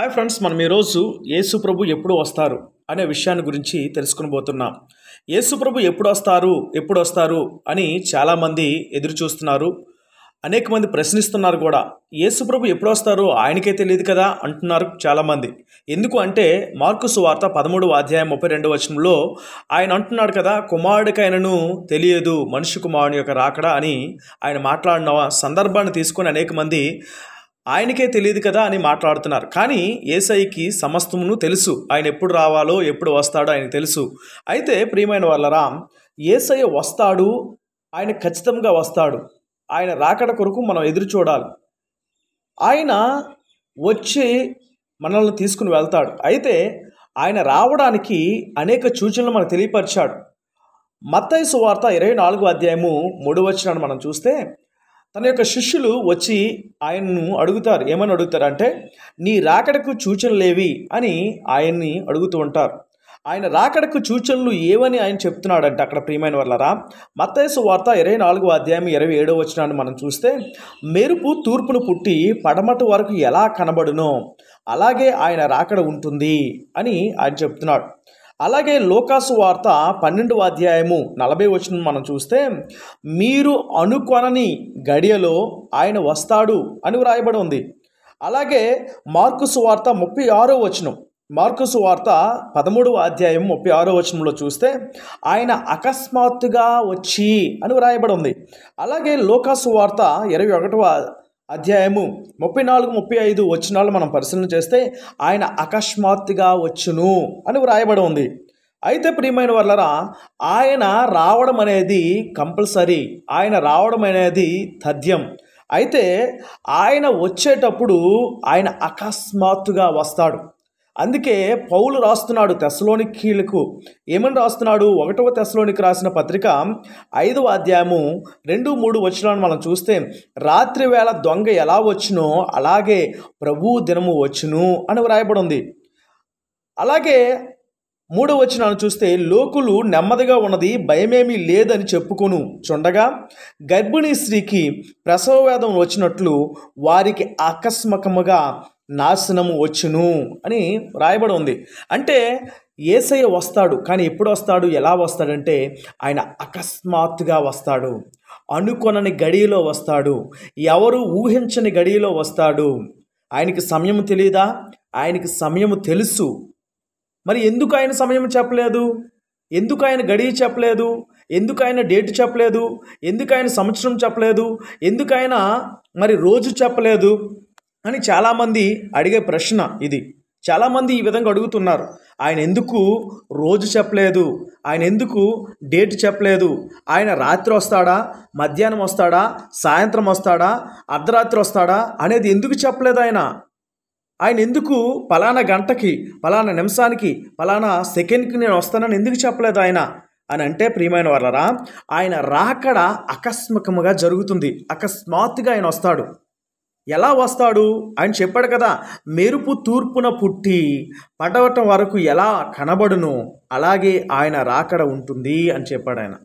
Hi friends మనం ఈరోజు యేసు ప్రభు ఎప్పుడు వస్తారు అనే విషయాన్ని గురించి తెలుసుకుని పోతున్నాం యేసు ప్రభు ఎప్పుడు వస్తారు ఎప్పుడు వస్తారు అని చాలామంది ఎదురు చూస్తున్నారు అనేక మంది ప్రశ్నిస్తున్నారు కూడా యేసు ప్రభు ఎప్పుడు వస్తారు ఆయనకే తెలియదు కదా అంటున్నారు చాలామంది ఎందుకు అంటే మార్కు సువార్త పదమూడు అధ్యాయం ముప్పై రెండు వచనంలో ఆయన అంటున్నాడు కదా కుమారుడికైనను తెలియదు మనిషి కుమారుని యొక్క రాకడా అని ఆయన మాట్లాడిన సందర్భాన్ని తీసుకొని అనేక మంది ఆయనకే తెలియదు కదా అని మాట్లాడుతున్నారు కానీ ఏసైకి సమస్తమును తెలుసు ఆయన ఎప్పుడు రావాలో ఎప్పుడు వస్తాడో ఆయనకు తెలుసు అయితే ప్రియమైన వాళ్ళరా ఏసయ్య వస్తాడు ఆయన ఖచ్చితంగా వస్తాడు ఆయన రాకడ కొరకు మనం ఎదురు చూడాలి ఆయన వచ్చి మనల్ని తీసుకుని వెళ్తాడు అయితే ఆయన రావడానికి అనేక సూచనలు మనకు తెలియపరిచాడు మత్తయి సువార్త ఇరవై నాలుగు అధ్యాయము మూడు వచ్చినాన్ని మనం చూస్తే తన యొక్క శిష్యులు వచ్చి ఆయన్ను అడుగుతారు ఏమని అడుగుతారంటే నీ రాకడకు సూచనలేవి అని ఆయన్ని అడుగుతూ ఉంటారు ఆయన రాకడకు సూచనలు ఏవని ఆయన చెప్తున్నాడంటే అక్కడ ప్రియమైన వాళ్ళరా మత్తయసు వార్త ఇరవై నాలుగు అధ్యాయం ఇరవై ఏడో వచ్చినాన్ని మనం చూస్తే మెరుపు తూర్పును పుట్టి పడమట వరకు ఎలా కనబడునో అలాగే ఆయన రాకడ ఉంటుంది అని ఆయన చెప్తున్నాడు అలాగే లోకాసు వార్త పన్నెండవ అధ్యాయము నలభై వచ్చిన మనం చూస్తే మీరు అనుకొనని గడియలో ఆయన వస్తాడు అని వ్రాయబడి ఉంది అలాగే మార్కుసు వార్త ముప్పై ఆరో వచనం మార్కుసు వార్త పదమూడవ అధ్యాయం ముప్పై ఆరో వచనంలో చూస్తే ఆయన అకస్మాత్తుగా వచ్చి అని వ్రాయబడి ఉంది అలాగే లోకాసు వార్త ఇరవై ఒకటవ అధ్యాయము ముప్పై నాలుగు ముప్పై ఐదు వచనాలు మనం పరిశీలన చేస్తే ఆయన అకస్మాత్తుగా వచ్చును అని వ్రాయబడి ఉంది అయితే ప్రియమైన వాళ్ళరా ఆయన రావడం అనేది కంపల్సరీ ఆయన రావడం అనేది తథ్యం అయితే ఆయన వచ్చేటప్పుడు ఆయన అకస్మాత్తుగా వస్తాడు అందుకే పౌలు రాస్తున్నాడు తెస్సలోనికీలకు ఏమని రాస్తున్నాడు ఒకటవ తెస్సలోనికి రాసిన పత్రిక ఐదవ అధ్యాయము రెండు మూడు వచనాలను మనం చూస్తే రాత్రి వేళ దొంగ ఎలా వచ్చునో అలాగే ప్రభు దినము వచ్చును అని వ్రాయబడి ఉంది అలాగే మూడవ వచనాన్ని చూస్తే లోకులు నెమ్మదిగా ఉన్నది భయమేమీ లేదని చెప్పుకొను చుండగా గర్భిణీ స్త్రీకి ప్రసవ వేదం వచ్చినట్లు వారికి ఆకస్మికముగా నాశనము వచ్చును అని రాయబడి ఉంది అంటే ఏసయ్య వస్తాడు కానీ ఎప్పుడు వస్తాడు ఎలా వస్తాడంటే ఆయన అకస్మాత్తుగా వస్తాడు అనుకొనని గడియలో వస్తాడు ఎవరు ఊహించని గడియలో వస్తాడు ఆయనకి సమయం తెలియదా ఆయనకి సమయం తెలుసు మరి ఎందుకు ఆయన సమయం చెప్పలేదు ఎందుకు ఆయన గడియ చెప్పలేదు ఎందుకు ఆయన డేట్ చెప్పలేదు ఎందుకు ఆయన సంవత్సరం చెప్పలేదు ఎందుకు ఆయన మరి రోజు చెప్పలేదు అని చాలామంది అడిగే ప్రశ్న ఇది చాలామంది ఈ విధంగా అడుగుతున్నారు ఆయన ఎందుకు రోజు చెప్పలేదు ఆయన ఎందుకు డేట్ చెప్పలేదు ఆయన రాత్రి వస్తాడా మధ్యాహ్నం వస్తాడా సాయంత్రం వస్తాడా అర్ధరాత్రి వస్తాడా అనేది ఎందుకు చెప్పలేదు ఆయన ఆయన ఎందుకు పలానా గంటకి పలానా నిమిషానికి పలానా సెకండ్కి నేను వస్తానని ఎందుకు చెప్పలేదు ఆయన అని అంటే ప్రియమైన వాళ్ళరా ఆయన రాకడ అకస్మికముగా జరుగుతుంది అకస్మాత్తుగా ఆయన వస్తాడు ఎలా వస్తాడు ఆయన చెప్పాడు కదా మెరుపు తూర్పున పుట్టి పడవటం వరకు ఎలా కనబడును అలాగే ఆయన రాకడ ఉంటుంది అని చెప్పాడు ఆయన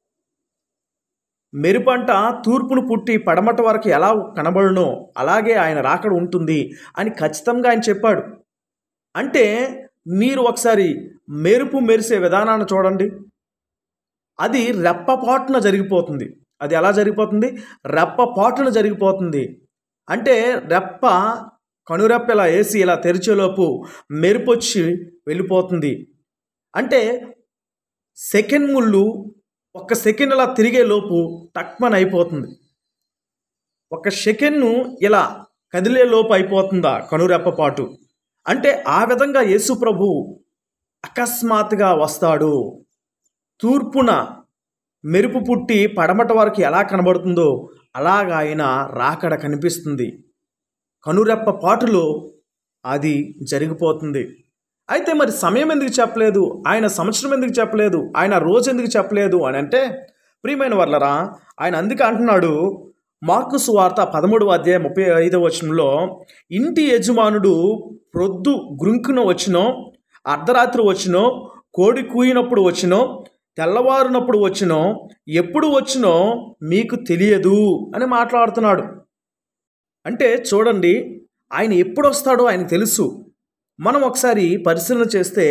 మెరుపంట తూర్పును పుట్టి పడమట వరకు ఎలా కనబడునో అలాగే ఆయన రాకడ ఉంటుంది అని ఖచ్చితంగా ఆయన చెప్పాడు అంటే మీరు ఒకసారి మెరుపు మెరిసే విధానాన్ని చూడండి అది రెప్పపాటున జరిగిపోతుంది అది ఎలా జరిగిపోతుంది రెప్పపాటున జరిగిపోతుంది అంటే రెప్ప కనురెప్ప ఇలా వేసి ఇలా తెరిచేలోపు మెరుపు వచ్చి వెళ్ళిపోతుంది అంటే సెకండ్ ముళ్ళు ఒక్క సెకండ్ ఇలా తిరిగే లోపు టక్మన్ అయిపోతుంది ఒక సెకండ్ను ఇలా కదిలే లోపు అయిపోతుందా కనురెప్ప పాటు అంటే ఆ విధంగా యేసు ప్రభు అకస్మాత్తుగా వస్తాడు తూర్పున మెరుపు పుట్టి పడమట వరకు ఎలా కనబడుతుందో అలాగ ఆయన రాకడ కనిపిస్తుంది కనురెప్ప పాటులో అది జరిగిపోతుంది అయితే మరి సమయం ఎందుకు చెప్పలేదు ఆయన సంవత్సరం ఎందుకు చెప్పలేదు ఆయన రోజు ఎందుకు చెప్పలేదు అని అంటే ప్రియమైన వర్లరా ఆయన అందుకే అంటున్నాడు మార్కు సువార్త పదమూడవ అధ్యాయం ముప్పై ఐదవ వచనంలో ఇంటి యజమానుడు ప్రొద్దు గురుంకున వచ్చినో అర్ధరాత్రి వచ్చినో కోడి కూయినప్పుడు వచ్చినో తెల్లవారునప్పుడు వచ్చినో ఎప్పుడు వచ్చినో మీకు తెలియదు అని మాట్లాడుతున్నాడు అంటే చూడండి ఆయన ఎప్పుడు వస్తాడో ఆయన తెలుసు మనం ఒకసారి పరిశీలన చేస్తే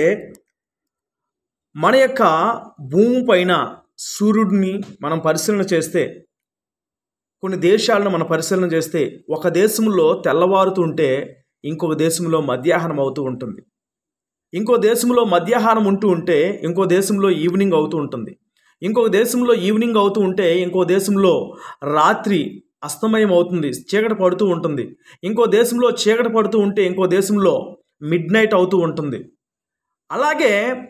మన యొక్క భూమి పైన సూర్యుడిని మనం పరిశీలన చేస్తే కొన్ని దేశాలను మనం పరిశీలన చేస్తే ఒక దేశంలో తెల్లవారుతుంటే ఇంకొక దేశంలో మధ్యాహ్నం అవుతూ ఉంటుంది ఇంకో దేశంలో మధ్యాహ్నం ఉంటూ ఉంటే ఇంకో దేశంలో ఈవినింగ్ అవుతూ ఉంటుంది ఇంకొక దేశంలో ఈవినింగ్ అవుతూ ఉంటే ఇంకో దేశంలో రాత్రి అస్తమయం అవుతుంది చీకటి పడుతూ ఉంటుంది ఇంకో దేశంలో చీకటి పడుతూ ఉంటే ఇంకో దేశంలో మిడ్ నైట్ అవుతూ ఉంటుంది అలాగే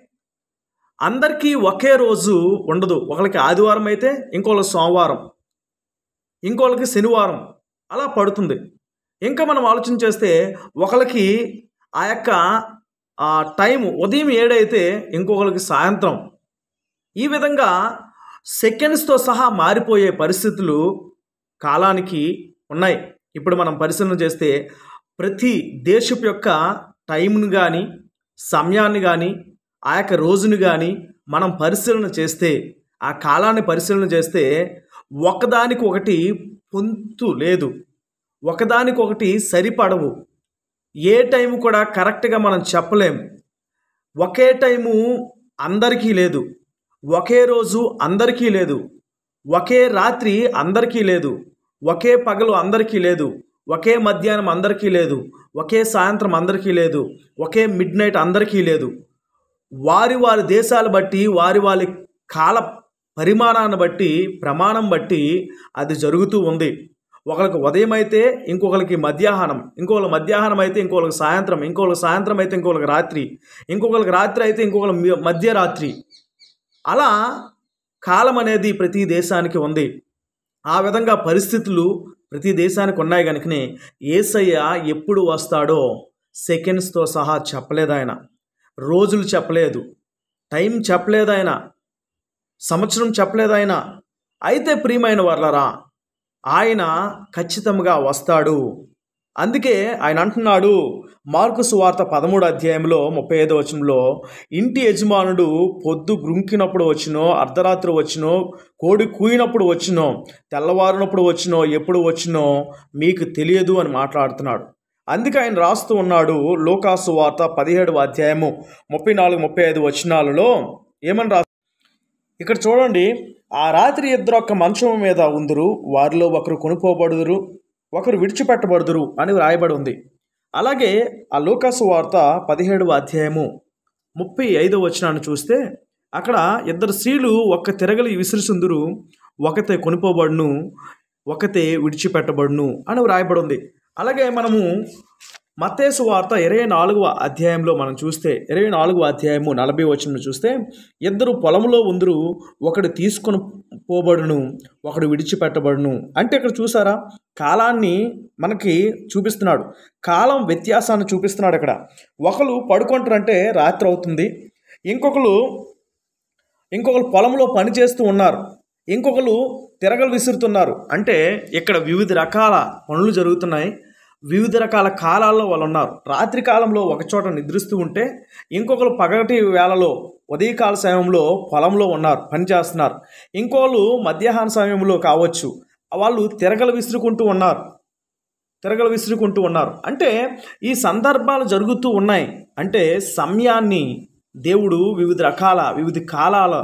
అందరికీ ఒకే రోజు ఉండదు ఒకరికి ఆదివారం అయితే ఇంకోళ్ళకి సోమవారం ఇంకోళ్ళకి శనివారం అలా పడుతుంది ఇంకా మనం ఆలోచన చేస్తే ఒకరికి ఆ యొక్క ఆ టైం ఉదయం ఏడైతే ఇంకొకరికి సాయంత్రం ఈ విధంగా సెకండ్స్తో సహా మారిపోయే పరిస్థితులు కాలానికి ఉన్నాయి ఇప్పుడు మనం పరిశీలన చేస్తే ప్రతి దేశపు యొక్క టైంను కానీ సమయాన్ని కానీ ఆ యొక్క రోజును కానీ మనం పరిశీలన చేస్తే ఆ కాలాన్ని పరిశీలన చేస్తే ఒకదానికి ఒకటి పొంతు లేదు ఒకదానికి ఒకటి సరిపడవు ఏ టైం కూడా కరెక్ట్గా మనం చెప్పలేం ఒకే టైము అందరికీ లేదు ఒకే రోజు అందరికీ లేదు ఒకే రాత్రి అందరికీ లేదు ఒకే పగలు అందరికీ లేదు ఒకే మధ్యాహ్నం అందరికీ లేదు ఒకే సాయంత్రం అందరికీ లేదు ఒకే మిడ్ నైట్ అందరికీ లేదు వారి వారి దేశాలు బట్టి వారి వారి కాల పరిమాణాన్ని బట్టి ప్రమాణం బట్టి అది జరుగుతూ ఉంది ఒకరికి ఉదయం అయితే ఇంకొకరికి మధ్యాహ్నం ఇంకొకరికి మధ్యాహ్నం అయితే ఇంకొకరికి సాయంత్రం ఇంకొకరికి సాయంత్రం అయితే ఇంకొకరికి రాత్రి ఇంకొకరికి రాత్రి అయితే ఇంకొకరికి మధ్యరాత్రి అలా కాలం అనేది ప్రతి దేశానికి ఉంది ఆ విధంగా పరిస్థితులు ప్రతి దేశానికి ఉన్నాయి కనుకనే ఏసయ్య ఎప్పుడు వస్తాడో సెకండ్స్తో సహా చెప్పలేదు ఆయన రోజులు చెప్పలేదు టైం చెప్పలేదు ఆయన సంవత్సరం చెప్పలేదు ఆయన అయితే ప్రియమైన వాళ్ళరా ఆయన ఖచ్చితంగా వస్తాడు అందుకే ఆయన అంటున్నాడు మార్కు సువార్త పదమూడు అధ్యాయంలో ముప్పై ఐదో వచనంలో ఇంటి యజమానుడు పొద్దు గ్రుంకినప్పుడు వచ్చినో అర్ధరాత్రి వచ్చినో కోడి కూయినప్పుడు వచ్చినో తెల్లవారినప్పుడు వచ్చినో ఎప్పుడు వచ్చినో మీకు తెలియదు అని మాట్లాడుతున్నాడు అందుకే ఆయన రాస్తూ ఉన్నాడు లోకాసు వార్త పదిహేడవ అధ్యాయము ముప్పై నాలుగు ముప్పై ఐదు వచనాలలో ఏమని రా ఇక్కడ చూడండి ఆ రాత్రి ఇద్దరు ఒక్క మంచం మీద ఉందరు వారిలో ఒకరు కొనుక్కోబడుదురు ఒకరు విడిచిపెట్టబడుదురు అని వ్రాయబడి ఉంది అలాగే ఆ లోకాసు వార్త పదిహేడవ అధ్యాయము ముప్పై ఐదవ వచనాన్ని చూస్తే అక్కడ ఇద్దరు స్త్రీలు ఒక్క తిరగలి విసిరిసుందురు ఒకతే కొనుక్కోబడును ఒకతే విడిచిపెట్టబడును అని వ్రాయబడి ఉంది అలాగే మనము మత్తేసు వార్త ఇరవై నాలుగవ అధ్యాయంలో మనం చూస్తే ఇరవై నాలుగవ అధ్యాయము నలభై వచనం చూస్తే ఇద్దరు పొలంలో ఉందరు ఒకడు తీసుకొని పోబడును ఒకడు విడిచిపెట్టబడును అంటే ఇక్కడ చూసారా కాలాన్ని మనకి చూపిస్తున్నాడు కాలం వ్యత్యాసాన్ని చూపిస్తున్నాడు ఇక్కడ ఒకరు పడుకుంటారంటే రాత్రి అవుతుంది ఇంకొకరు ఇంకొకరు పొలంలో పని చేస్తూ ఉన్నారు ఇంకొకరు తిరగలు విసురుతున్నారు అంటే ఇక్కడ వివిధ రకాల పనులు జరుగుతున్నాయి వివిధ రకాల కాలాల్లో వాళ్ళు ఉన్నారు రాత్రి కాలంలో ఒక చోట నిద్రిస్తూ ఉంటే ఇంకొకరు పగటి వేళలో ఉదయకాల సమయంలో పొలంలో ఉన్నారు పని చేస్తున్నారు ఇంకోళ్ళు మధ్యాహ్న సమయంలో కావచ్చు వాళ్ళు తిరగలు విసురుకుంటూ ఉన్నారు తిరగలు విసురుకుంటూ ఉన్నారు అంటే ఈ సందర్భాలు జరుగుతూ ఉన్నాయి అంటే సమయాన్ని దేవుడు వివిధ రకాల వివిధ కాలాల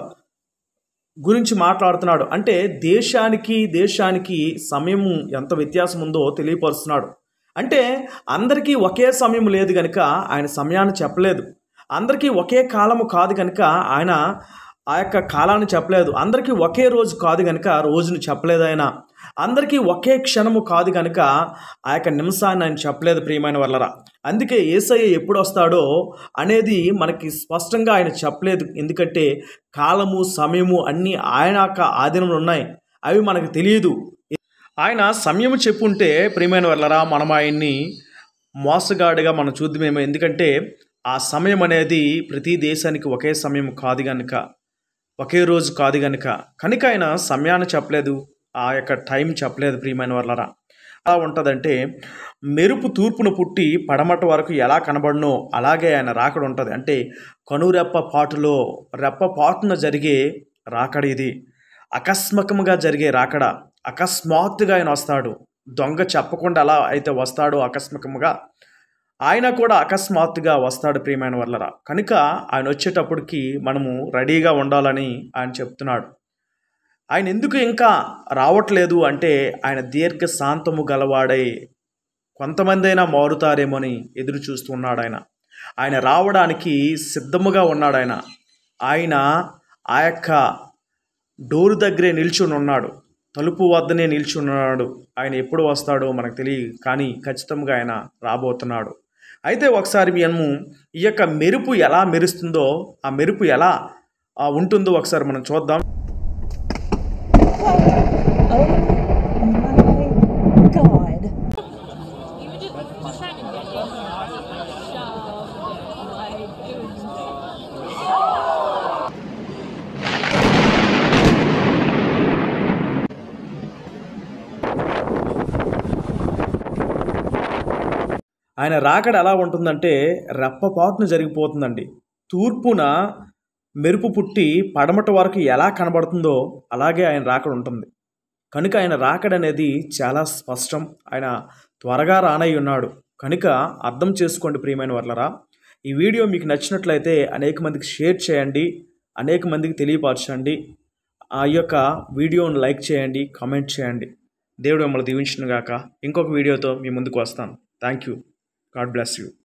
గురించి మాట్లాడుతున్నాడు అంటే దేశానికి దేశానికి సమయం ఎంత వ్యత్యాసం ఉందో తెలియపరుస్తున్నాడు అంటే అందరికీ ఒకే సమయం లేదు కనుక ఆయన సమయాన్ని చెప్పలేదు అందరికీ ఒకే కాలము కాదు కనుక ఆయన ఆ యొక్క కాలాన్ని చెప్పలేదు అందరికీ ఒకే రోజు కాదు కనుక రోజును చెప్పలేదు ఆయన అందరికీ ఒకే క్షణము కాదు కనుక ఆ యొక్క నిమిషాన్ని ఆయన చెప్పలేదు ప్రియమైన వల్లరా అందుకే ఏసయ్య ఎప్పుడు వస్తాడో అనేది మనకి స్పష్టంగా ఆయన చెప్పలేదు ఎందుకంటే కాలము సమయము అన్నీ ఆయన యొక్క ఆధీనంలో ఉన్నాయి అవి మనకు తెలియదు ఆయన సమయం చెప్పుంటే ప్రియమైన వల్లరా మనం ఆయన్ని మోసగాడిగా మనం చూద్దామేమో ఎందుకంటే ఆ సమయం అనేది ప్రతి దేశానికి ఒకే సమయం కాదు కనుక ఒకే రోజు కాదు కనుక కనుక ఆయన సమయాన్ని చెప్పలేదు ఆ యొక్క టైం చెప్పలేదు ప్రియమైన వాళ్ళరా ఎలా ఉంటుందంటే మెరుపు తూర్పున పుట్టి పడమట వరకు ఎలా కనబడనో అలాగే ఆయన రాకడ ఉంటుంది అంటే కనురెప్ప పాటులో రెప్ప పాటున జరిగే రాకడ ఇది అకస్మాత్తుగా జరిగే రాకడ అకస్మాత్తుగా ఆయన వస్తాడు దొంగ చెప్పకుండా అలా అయితే వస్తాడో అకస్మాత్తుగా ఆయన కూడా అకస్మాత్తుగా వస్తాడు ప్రియమైన వల్లరా కనుక ఆయన వచ్చేటప్పటికి మనము రెడీగా ఉండాలని ఆయన చెప్తున్నాడు ఆయన ఎందుకు ఇంకా రావట్లేదు అంటే ఆయన దీర్ఘ శాంతము గలవాడై కొంతమంది అయినా మారుతారేమోని ఎదురు చూస్తున్నాడు ఆయన ఆయన రావడానికి సిద్ధముగా ఉన్నాడు ఆయన ఆయన ఆ యొక్క డోరు దగ్గరే నిల్చుని ఉన్నాడు తలుపు వద్దనే నిల్చుని ఉన్నాడు ఆయన ఎప్పుడు వస్తాడో మనకు తెలియదు కానీ ఖచ్చితంగా ఆయన రాబోతున్నాడు అయితే ఒకసారి మేము ఈ యొక్క మెరుపు ఎలా మెరుస్తుందో ఆ మెరుపు ఎలా ఆ, ఉంటుందో ఒకసారి మనం చూద్దాం Oh my god. You were just, just trying to get you. Shoved. Like, it was ఆయన రాకడ ఎలా ఉంటుందంటే రెప్పపాటున జరిగిపోతుందండి తూర్పున మెరుపు పుట్టి పడమట వరకు ఎలా కనబడుతుందో అలాగే ఆయన రాకడ ఉంటుంది కనుక ఆయన రాకడ అనేది చాలా స్పష్టం ఆయన త్వరగా రానై ఉన్నాడు కనుక అర్థం చేసుకోండి ప్రియమైన వర్లరా ఈ వీడియో మీకు నచ్చినట్లయితే అనేక మందికి షేర్ చేయండి అనేక మందికి తెలియపరచండి ఆ యొక్క వీడియోను లైక్ చేయండి కామెంట్ చేయండి దేవుడు మిమ్మల్ని దీవించిన గాక ఇంకొక వీడియోతో మీ ముందుకు వస్తాను thank you God bless you